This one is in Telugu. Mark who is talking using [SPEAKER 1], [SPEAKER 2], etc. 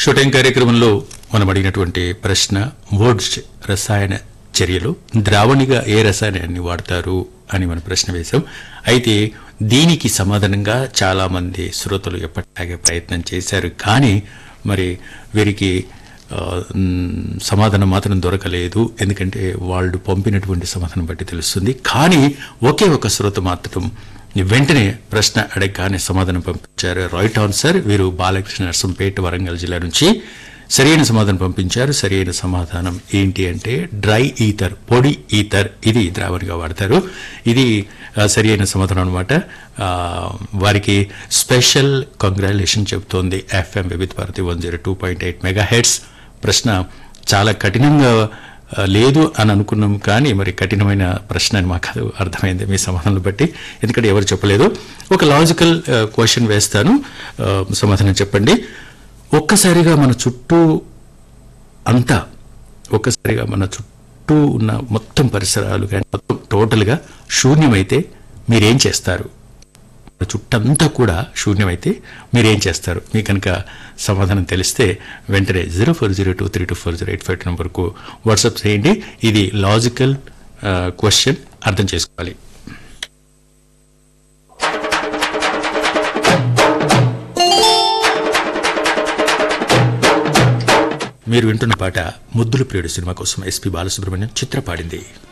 [SPEAKER 1] షూటింగ్ కార్యక్రమంలో మనం అడిగినటువంటి ప్రశ్న వర్డ్స్ రసాయన చర్యలు ద్రావణిగా ఏ రసాయనాన్ని వాడతారు అని మనం ప్రశ్న వేశాం అయితే దీనికి సమాధానంగా చాలా మంది శ్రోతలు ఎప్పటిలాగే ప్రయత్నం చేశారు కానీ మరి వీరికి ఆ, మ్, సమాధానం మాత్రం దొరకలేదు ఎందుకంటే వాళ్ళు పంపినటువంటి సమాధానం బట్టి తెలుస్తుంది కానీ ఒకే ఒక శ్రోత మాత్రం వెంటనే ప్రశ్న అడగగానే సమాధానం పంపించారు రైట్ ఆన్సర్ వీరు బాలకృష్ణ నర్సంపేట వరంగల్ జిల్లా నుంచి సరైన సమాధానం పంపించారు సరైన సమాధానం ఏంటి అంటే డ్రై ఈథర్ పొడి ఈథర్ ఇది ద్రావణిగా వాడతారు ఇది ఆ, సరైన సమాధానం అనమాట వారికి స్పెషల్ కంగ్రాచులేషన్ చెబుతోంది FM Vividh Bharati one zero two point eight megahertz ప్రశ్న చాలా కఠినంగా ఆ, లేదు అని అనుకున్నాం కానీ మరి కఠినమైన ప్రశ్న అని మాకు అది అర్థమైంది మీ సమాధానం బట్టి ఎందుకంటే ఎవరు చెప్పలేదు ఒక లాజికల్ క్వశ్చన్ వేస్తాను ఆ, సమాధానం చెప్పండి ఒక్కసారిగా మన చుట్టూ అంతా ఒక్కసారిగా మన చుట్టూ ఉన్న మొత్తం పరిసరాలు కానీ మొత్తం టోటల్గా శూన్యమైతే మీరేం చేస్తారు మన చుట్టంతా కూడా శూన్యమైతే మీరేం చేస్తారు మీకు కనుక సమాధానం తెలిస్తే వెంటనే zero four zero two three two four zero eight five నెంబర్కు వాట్సాప్ చేయండి ఇది లాజికల్ క్వశ్చన్ అర్థం చేసుకోవాలి మీరు వింటున్న పాట ముద్దుల ప్రియుడు సినిమా కోసం ఎస్పి బాలసుబ్రహ్మణ్యం చిత్ర పాడింది